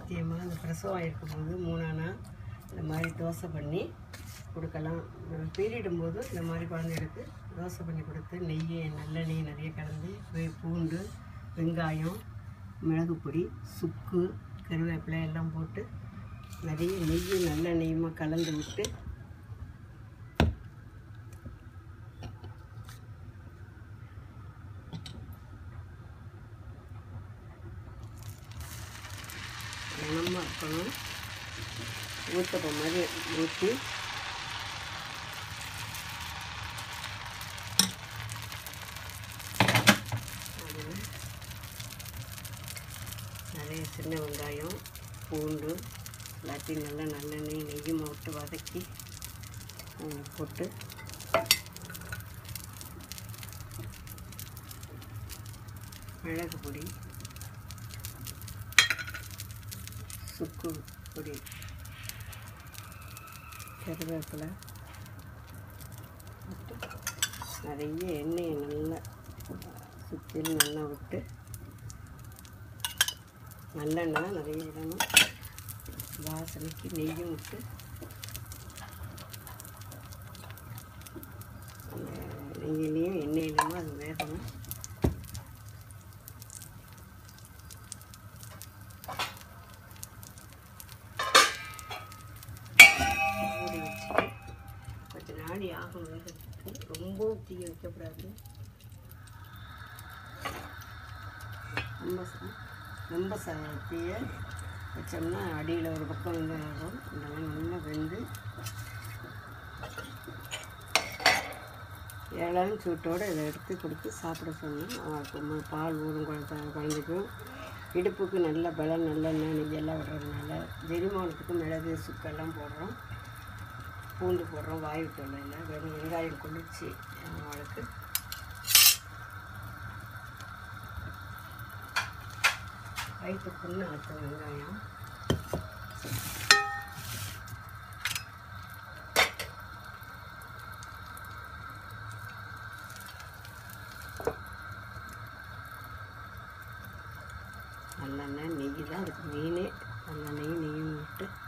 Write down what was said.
சத்தியமாக அந்த பிரசவம் இருக்கும்போது மூணானா இந்த மாதிரி தோசை பண்ணி கொடுக்கலாம் பீரியடும் போது இந்த மாதிரி குழந்தைகளுக்கு தோசை பண்ணி கொடுத்து நெய் நல்லெண்ணெய் நிறைய கலந்து வெ- பூண்டு வெங்காயம் மிளகு பொடி சுக்கு கருவேப்பிலை எல்லாம் போட்டு நிறைய நெய் நல்லெண்ணெயுமா கலந்து விட்டு கனமாக இருக்கணும் ஊத்தப்பம் மாதிரி ஊற்றி அதில் நிறைய சின்ன வெங்காயம் பூண்டு எல்லாத்தையும் நல்லா நல்லெண்ணெய் நெய்யும் விட்டு வதக்கி அதில் போட்டு மிளகு பொடி சுக்கு பொடி கருவேப்பிலை விட்டு நிறைய எண்ணெயை நல்லா சுற்றிலும் நல்லா விட்டு நல்லெண்ணெய் நிறைய விடணும் வாசனைக்கு நெய்யும் விட்டு அந்த நெய்யிலையும் எண்ணெயிலையும் அது வேகணும் மூடி வச்சுட்டு கொஞ்ச நாடி ஆகும் வேகிறதுக்கு ரொம்ப தீ வைக்கக்கூடாது ரொம்ப ச- ரொம்ப ச தீய வச்சோம்னா அடியில் ஒரு பக்கம் வந்து ஆகும் இதெல்லாம் நல்லா வெந்து ஏழாம் சூட்டோடு இதை எடுத்து கொடுத்து சாப்பிட சொன்னோம் பால் ஊறும் குழந்த குழந்தைக்கும் இடுப்புக்கு நல்ல பலம் நல்லெண்ணெய் நெய்யெல்லாம் விடுறதுனால ஜெரிமானத்துக்கு மிளகு சுக்கெல்லாம் போடுறோம் பூண்டு போடுறோம் வாயு தொல்லையில் வெறும் வெங்காயம் குளிர்ச்சி அவங்களுக்கு வயிற்று புண்ணு ஆற்றும் வெங்காயம் நல்லெண்ணெய் நெய் தான் அதுக்கு மெயினே நல்லெண்ணெய் நெய்யும் விட்டு